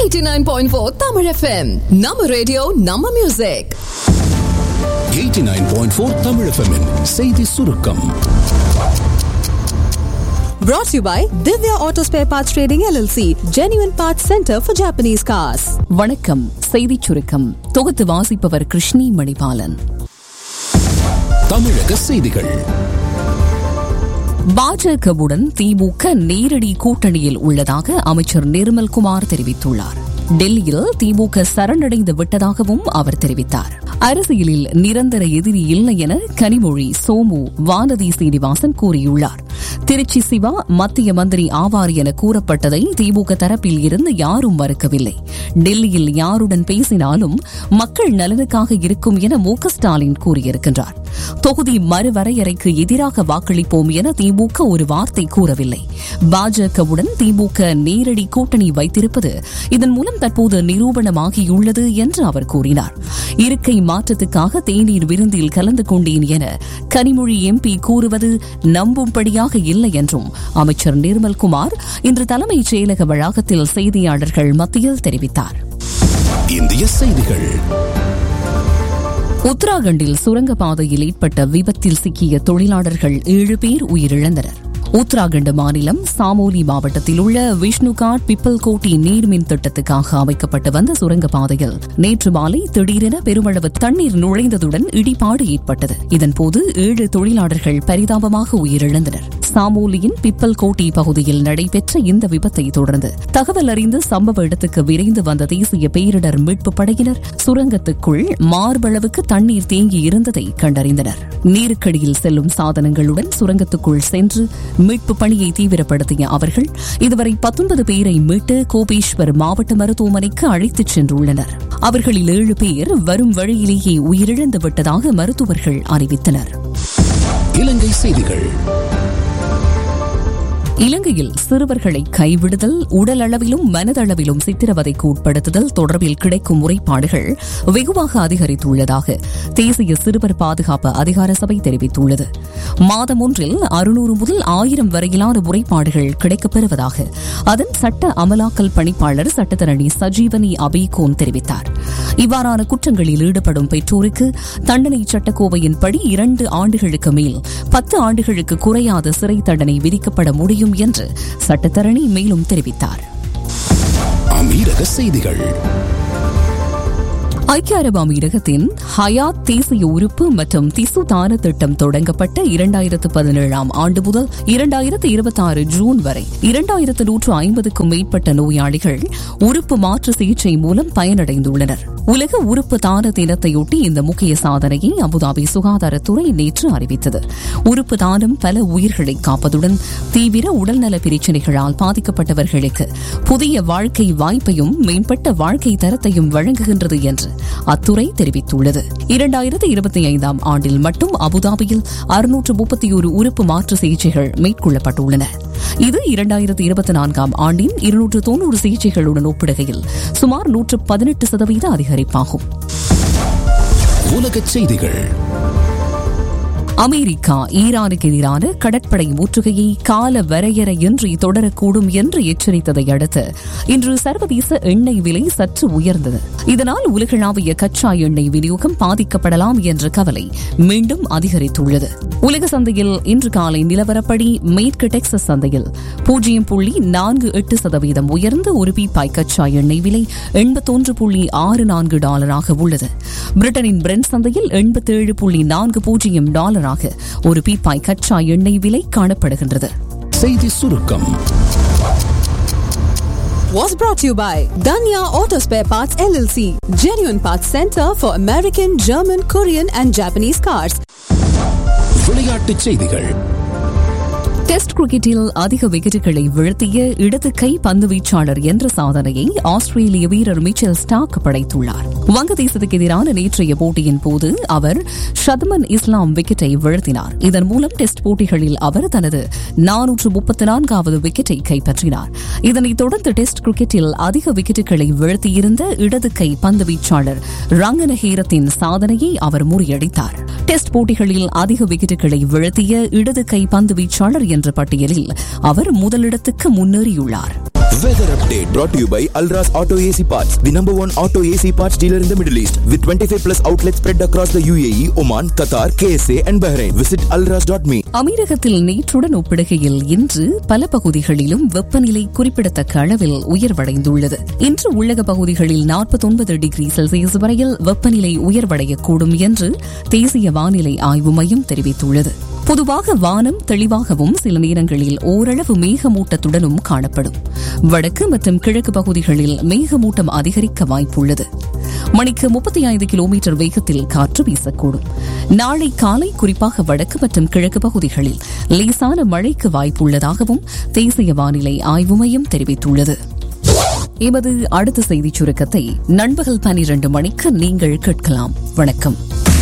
89.4 Tamil FM நம்ம radio நம்ம music 89.4 Tamil FM -இன் செய்தி சுருக்கம் Brought to you by Divya Auto Spare Parts Trading LLC, Genuine Parts Center for Japanese Cars. வணக்கம் செய்திச் சுருக்கம் தொகுத்து வாசிப்பவர் கிருஷ்ணி மணிபாலன் தமிழக செய்திகள் பாஜகவுடன் திமுக நேரடி கூட்டணியில் உள்ளதாக அமைச்சர் நிர்மல்குமார் தெரிவித்துள்ளார் டெல்லியில் திமுக சரணடைந்து விட்டதாகவும் அவர் தெரிவித்தார் அரசியலில் நிரந்தர எதிரி இல்லை என கனிமொழி சோமு வானதி சீனிவாசன் கூறியுள்ளார் திருச்சி சிவா மத்திய மந்திரி ஆவார் என கூறப்பட்டதை திமுக தரப்பில் இருந்து யாரும் மறுக்கவில்லை டெல்லியில் யாருடன் பேசினாலும் மக்கள் நலனுக்காக இருக்கும் என மு க ஸ்டாலின் கூறியிருக்கின்றார் தொகுதி மறுவரையறைக்கு எதிராக வாக்களிப்போம் என திமுக ஒரு வார்த்தை கூறவில்லை பாஜகவுடன் திமுக நேரடி கூட்டணி வைத்திருப்பது இதன் மூலம் தற்போது நிரூபணமாகியுள்ளது என்று அவர் கூறினார் இருக்கை மாற்றத்துக்காக தேநீர் விருந்தில் கலந்து கொண்டேன் என கனிமொழி எம்பி கூறுவது நம்பும்படியாக இல்லை என்றும் அமைச்சர் நிர்மல்குமார் இன்று தலைமைச் செயலக வளாகத்தில் செய்தியாளர்கள் மத்தியில் தெரிவித்தார் இந்திய செய்திகள் உத்தராகண்டில் சுரங்கப்பாதையில் ஏற்பட்ட விபத்தில் சிக்கிய தொழிலாளர்கள் ஏழு பேர் உயிரிழந்தனர் உத்தராகண்ட் மாநிலம் சாமோலி மாவட்டத்தில் உள்ள விஷ்ணுகாட் பிப்பல்கோட்டி நீர்மின் திட்டத்துக்காக அமைக்கப்பட்டு வந்த சுரங்கப்பாதையில் நேற்று மாலை திடீரென பெருமளவு தண்ணீர் நுழைந்ததுடன் இடிபாடு ஏற்பட்டது இதன்போது ஏழு தொழிலாளர்கள் பரிதாபமாக உயிரிழந்தனர் சாமோலியின் பிப்பல்கோட்டி பகுதியில் நடைபெற்ற இந்த விபத்தை தொடர்ந்து தகவல் அறிந்து சம்பவ இடத்துக்கு விரைந்து வந்த தேசிய பேரிடர் மீட்புப் படையினர் சுரங்கத்துக்குள் மார்பளவுக்கு தண்ணீர் தேங்கி இருந்ததை கண்டறிந்தனர் நீருக்கடியில் செல்லும் சாதனங்களுடன் சுரங்கத்துக்குள் சென்று மீட்பு பணியை தீவிரப்படுத்திய அவர்கள் இதுவரை பத்தொன்பது பேரை மீட்டு கோபேஸ்வர் மாவட்ட மருத்துவமனைக்கு அழைத்துச் சென்றுள்ளனர் அவர்களில் ஏழு பேர் வரும் வழியிலேயே உயிரிழந்து விட்டதாக மருத்துவர்கள் அறிவித்தனர் இலங்கை செய்திகள் இலங்கையில் சிறுவர்களை கைவிடுதல் உடல் அளவிலும் மனதளவிலும் சித்திரவதைக்கு உட்படுத்துதல் தொடர்பில் கிடைக்கும் முறைப்பாடுகள் வெகுவாக அதிகரித்துள்ளதாக தேசிய சிறுவர் பாதுகாப்பு அதிகார சபை தெரிவித்துள்ளது மாதம் ஒன்றில் அறுநூறு முதல் ஆயிரம் வரையிலான முறைப்பாடுகள் கிடைக்கப்பெறுவதாக அதன் சட்ட அமலாக்கல் பணிப்பாளர் சட்டத்தரணி சஜீவனி அபேகோன் தெரிவித்தார் இவ்வாறான குற்றங்களில் ஈடுபடும் பெற்றோருக்கு தண்டனை சட்டக்கோவையின்படி இரண்டு ஆண்டுகளுக்கு மேல் பத்து ஆண்டுகளுக்கு குறையாத சிறை தண்டனை விதிக்கப்பட முடியும் என்று சட்டத்தரணி மேலும் தெரிவித்தார் அமீரக செய்திகள் ஐக்கிய அரபு அமீரகத்தின் ஹயாத் தேசிய உறுப்பு மற்றும் திசு தான திட்டம் தொடங்கப்பட்ட இரண்டாயிரத்து பதினேழாம் ஆண்டு முதல் இரண்டாயிரத்து இருபத்தி ஆறு ஜூன் வரை இரண்டாயிரத்து நூற்று ஐம்பதுக்கும் மேற்பட்ட நோயாளிகள் உறுப்பு மாற்று சிகிச்சை மூலம் பயனடைந்துள்ளனர் உலக உறுப்பு தான தினத்தையொட்டி இந்த முக்கிய சாதனையை அபுதாபி சுகாதாரத்துறை நேற்று அறிவித்தது உறுப்பு தானம் பல உயிர்களை காப்பதுடன் தீவிர உடல்நல பிரச்சினைகளால் பாதிக்கப்பட்டவர்களுக்கு புதிய வாழ்க்கை வாய்ப்பையும் மேம்பட்ட வாழ்க்கை தரத்தையும் வழங்குகின்றது என்று அத்துறை தெரிவித்துள்ளது இரண்டாயிரத்து இருபத்தி ஐந்தாம் ஆண்டில் மட்டும் அபுதாபியில் அறுநூற்று முப்பத்தி ஒரு உறுப்பு மாற்று சிகிச்சைகள் மேற்கொள்ளப்பட்டுள்ளன இது இரண்டாயிரத்து இருபத்தி நான்காம் ஆண்டின் இருநூற்று தொன்னூறு சிகிச்சைகளுடன் ஒப்பிடுகையில் சுமார் நூற்று பதினெட்டு சதவீத அதிகரிப்பாகும் உலகச் செய்திகள் அமெரிக்கா ஈரானுக்கு எதிரான கடற்படை முற்றுகையை கால வரையறையின்றி தொடரக்கூடும் என்று எச்சரித்ததை அடுத்து இன்று சர்வதேச எண்ணெய் விலை சற்று உயர்ந்தது இதனால் உலகளாவிய கச்சா எண்ணெய் விநியோகம் பாதிக்கப்படலாம் என்ற கவலை மீண்டும் அதிகரித்துள்ளது உலக சந்தையில் இன்று காலை நிலவரப்படி மேற்கு டெக்சஸ் சந்தையில் பூஜ்ஜியம் புள்ளி நான்கு எட்டு சதவீதம் உயர்ந்து ஒரு பீப்பாய் கச்சா எண்ணெய் விலை எண்பத்தொன்று புள்ளி ஆறு நான்கு டாலராக உள்ளது பிரிட்டனின் பிரெண்ட் சந்தையில் எண்பத்தேழு புள்ளி நான்கு பூஜ்ஜியம் டாலராக ஒரு பீப்பாய் கச்சா எண்ணெய் விலை காணப்படுகின்றது செய்தி சுருக்கம் Was brought to you by Danya Auto Spare Parts LLC, Genuine Parts Center for American, German, Korean, and Japanese cars. விளையாட்டுச் செய்திகள் டெஸ்ட் கிரிக்கெட்டில் அதிக விக்கெட்டுகளை வீழ்த்திய இடது கை பந்து வீச்சாளர் என்ற சாதனையை ஆஸ்திரேலிய வீரர் மிச்சல் ஸ்டாக் படைத்துள்ளார் வங்கதேசத்துக்கு எதிரான நேற்றைய போட்டியின் போது அவர் ஷத்மன் இஸ்லாம் விக்கெட்டை வீழ்த்தினார் இதன் மூலம் டெஸ்ட் போட்டிகளில் அவர் தனது நானூற்று முப்பத்தி நான்காவது விக்கெட்டை கைப்பற்றினார் இதனைத் தொடர்ந்து டெஸ்ட் கிரிக்கெட்டில் அதிக விக்கெட்டுகளை வீழ்த்தியிருந்த இடது கை பந்து வீச்சாளர் ரங்கனஹேரத்தின் சாதனையை அவர் முறியடித்தார் டெஸ்ட் போட்டிகளில் அதிக விக்கெட்டுகளை வீழ்த்திய இடது கை பந்து வீச்சாளர் என்ற என்ற பட்டியலில் அவர் முதலிடத்துக்கு முன்னேறியுள்ளார் Weather update brought to you by Alras Auto AC Parts, the number one auto AC parts dealer in the Middle East, with 25 plus outlets spread across the UAE, Oman, Qatar, KSA, and Bahrain. Visit alras.me. அமீரகத்தில் நேற்றுடன் ஒப்பிடுகையில் இன்று பல பகுதிகளிலும் வெப்பநிலை குறிப்பிடத்தக்க அளவில் உயர்வடைந்துள்ளது இன்று உள்ளக பகுதிகளில் 49 டிகிரி செல்சியஸ் வரையில் வெப்பநிலை உயர்வடையக்கூடும் என்று தேசிய வானிலை ஆய்வு மையம் தெரிவித்துள்ளது பொதுவாக வானம் தெளிவாகவும் சில நேரங்களில் ஓரளவு மேகமூட்டத்துடனும் காணப்படும் வடக்கு மற்றும் கிழக்கு பகுதிகளில் மேகமூட்டம் அதிகரிக்க வாய்ப்புள்ளது மணிக்கு முப்பத்தி ஐந்து கிலோமீட்டர் வேகத்தில் காற்று வீசக்கூடும் நாளை காலை குறிப்பாக வடக்கு மற்றும் கிழக்கு பகுதிகளில் லேசான மழைக்கு வாய்ப்புள்ளதாகவும் தேசிய வானிலை ஆய்வு மையம் தெரிவித்துள்ளது எமது அடுத்த செய்திச் சுருக்கத்தை நண்பகல் பனிரண்டு மணிக்கு நீங்கள் கேட்கலாம் வணக்கம்